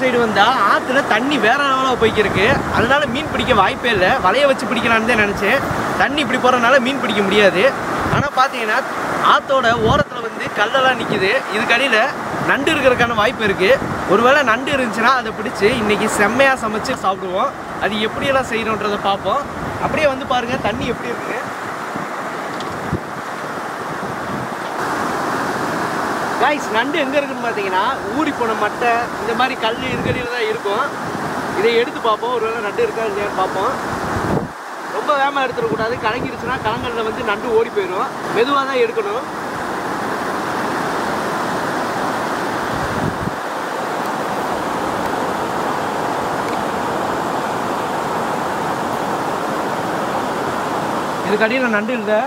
side வந்தால் ஆற்றுல தண்ணி வேற லெவலில் போய்க்கிருக்கு அதனால மீன் பிடிக்க வாய்ப்பே இல்லை வலைய வச்சு பிடிக்கலான்னு தான் நினச்சேன் தண்ணி இப்படி போகிறனால மீன் பிடிக்க முடியாது ஆனால் பார்த்தீங்கன்னா ஆற்றோட ஓரத்தில் வந்து கல்லெல்லாம் நிற்கிது இதுக்கடியில் நண்டு இருக்கிறதுக்கான வாய்ப்பு இருக்குது ஒருவேளை நண்டு இருந்துச்சுன்னா அதை பிடிச்சி இன்னைக்கு செம்மையாக சமைச்சு சாப்பிடுவோம் அது எப்படியெல்லாம் செய்யணுன்றதை பார்ப்போம் அப்படியே வந்து பாருங்கள் தண்ணி எப்படி இருக்குது காய்ஸ் நண்டு எங்கே இருக்குன்னு பார்த்தீங்கன்னா ஊறி போன மட்டை இந்த மாதிரி கல் இருக்கடியில் தான் இருக்கும் இதை எடுத்து பார்ப்போம் ஒருவேளை நண்டு இருக்கா இல்லையான்னு பார்ப்போம் ரொம்ப வேகமாக எடுத்துடக்கூடாது கலங்கிடுச்சுன்னா கலங்கல்ல வந்து நண்டு ஓடி போயிடும் மெதுவாக தான் எடுக்கணும் இதுக்கு அடியில் நண்டு இல்லை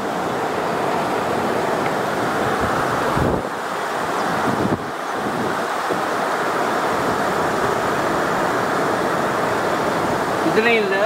இதுலேயும் இல்லை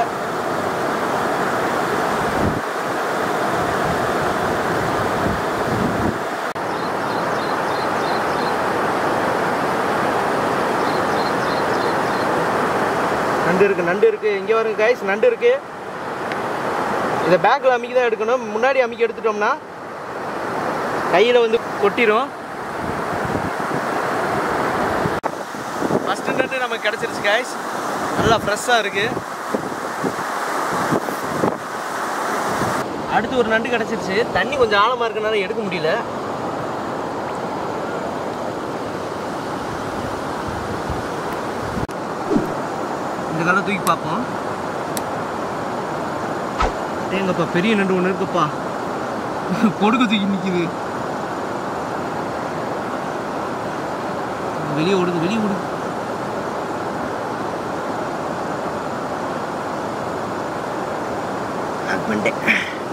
நண்டு இருக்கு நண்டு இருக்கு இங்கே வருங்க கைஸ் நண்டு இருக்கு இதை பேக்கில் அமுக்கி தான் எடுக்கணும் முன்னாடி அமுக்கி எடுத்துட்டோம்னா கையில் வந்து கொட்டிரும் ஃபஸ்ட்டு நண்டு நமக்கு கிடச்சிருச்சு கைஸ் நல்லா ஃப்ரெஷ்ஷாக இருக்கு அடுத்து ஒரு நண்டு கிடச்சிருச்சு தண்ணி கொஞ்சம் ஆழமாக இருக்கனால எடுக்க முடியல இந்த காலம் தூக்கி பார்ப்போம் ஏங்கப்பா பெரிய நண்டு ஒன்று இருக்குப்பா கொடுக்க தூக்கி நிற்கிது வெளியே ஓடுது வெளியே ஓடுது ஆட் பண்ணிட்டேன்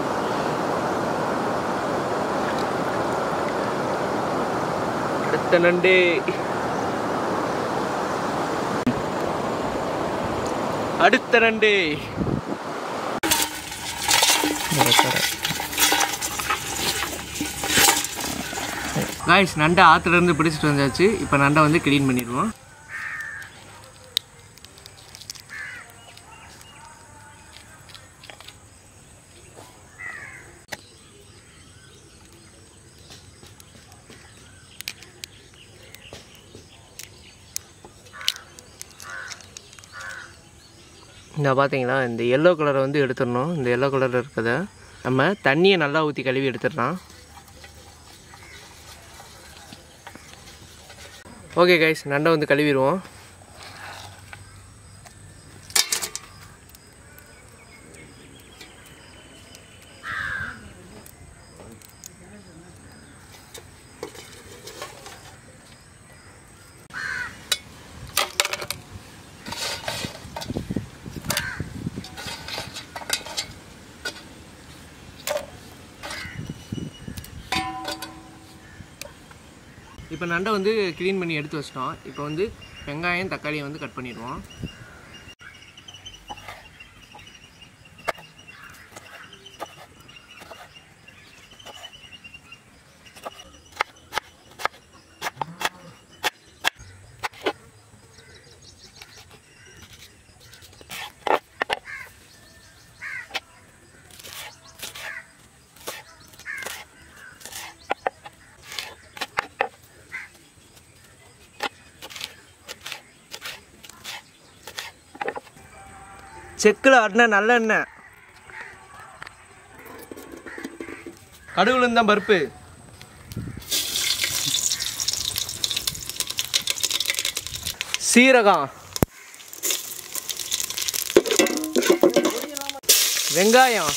அடுத்த நண்டு அடுத்த நண்டு காய்ஸ் நண்டை ஆற்றுல இருந்து பிடிச்சிட்டு வந்தாச்சு இப்போ நண்டை வந்து க்ளீன் பண்ணிடுவோம் இந்த பார்த்தீங்களா இந்த எல்லோ கலரை வந்து எடுத்துடணும் இந்த எல்லோ கலரில் இருக்கிறத நம்ம தண்ணியை நல்லா ஊற்றி கழுவி எடுத்துடலாம் ஓகே கைஸ் நண்டை வந்து கழுவிடுவோம் இப்போ நண்டை வந்து க்ளீன் பண்ணி எடுத்து வச்சிட்டோம் இப்போ வந்து வெங்காயம் தக்காளியை வந்து கட் பண்ணிடுவோம் செக்கில் ஆட்டின நல்லெண்ணெய் கடுகுல இருந்தான் பருப்பு சீரகம் வெங்காயம்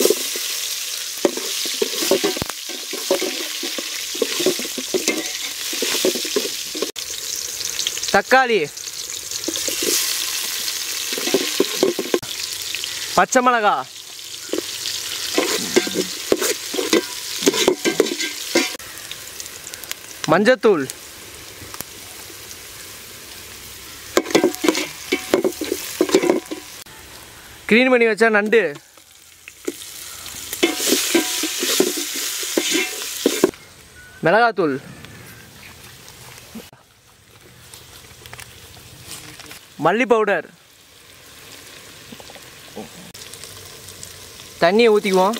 தக்காளி பச்சை மிளகா மஞ்சத்தூள் க்ளீன் பண்ணி வச்சா நண்டு மிளகாத்தூள் மல்லி பவுடர் தண்ணியை ஊற்றிக்குவோம்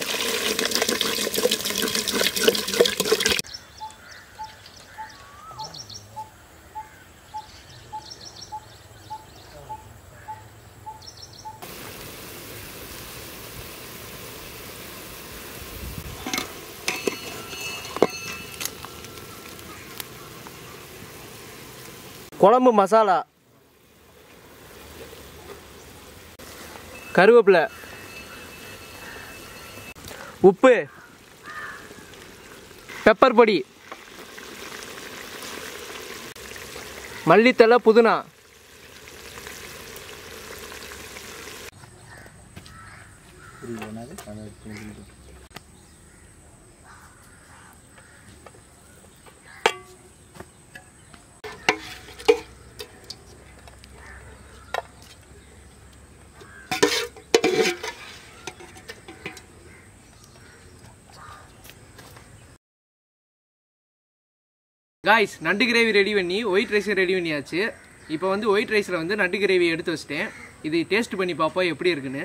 குழம்பு மசாலா கருவேப்பிலை உப்பு பெப்பர் பொடி மல்லித்தலை புதினா காய்ஸ் நண்டு கிரேவி ரெடி பண்ணி ஒயிட் ரைஸும் ரெடி பண்ணியாச்சு இப்போ வந்து ஒயிட் ரைஸில் வந்து நண்டு கிரேவி எடுத்து வச்சிட்டேன் இது டேஸ்ட் பண்ணி பார்ப்போம் எப்படி இருக்குன்னு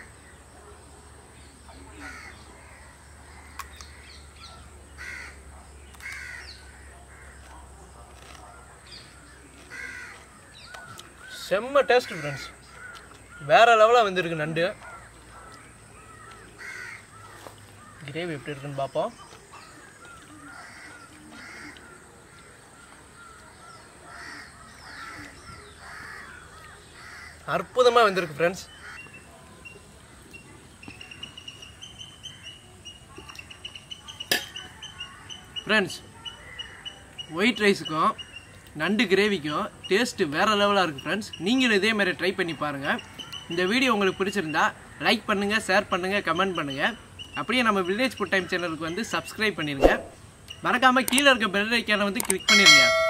செம்ம டேஸ்ட் ஃப்ரெண்ட்ஸ் வேற லெவலாக வந்திருக்கு நண்டு கிரேவி எப்படி இருக்குன்னு பார்ப்போம் அற்புதமாக வந்திருக்கு ஃப்ரெண்ட்ஸ் ஃப்ரெண்ட்ஸ் ஒயிட் ரைஸுக்கும் நண்டு கிரேவிக்கும் டேஸ்ட்டு வேறு லெவலாக இருக்குது ஃப்ரெண்ட்ஸ் நீங்களும் இதே மாதிரி ட்ரை பண்ணி பாருங்கள் இந்த வீடியோ உங்களுக்கு பிடிச்சிருந்தா லைக் பண்ணுங்கள் ஷேர் பண்ணுங்கள் கமெண்ட் பண்ணுங்கள் அப்படியே நம்ம வில்லேஜ் ஃபுட் டைம் சேனலுக்கு வந்து சப்ஸ்கிரைப் பண்ணிடுங்க மறக்காமல் கீழே இருக்க பெல் ஐக்கானை வந்து கிளிக் பண்ணிடுங்க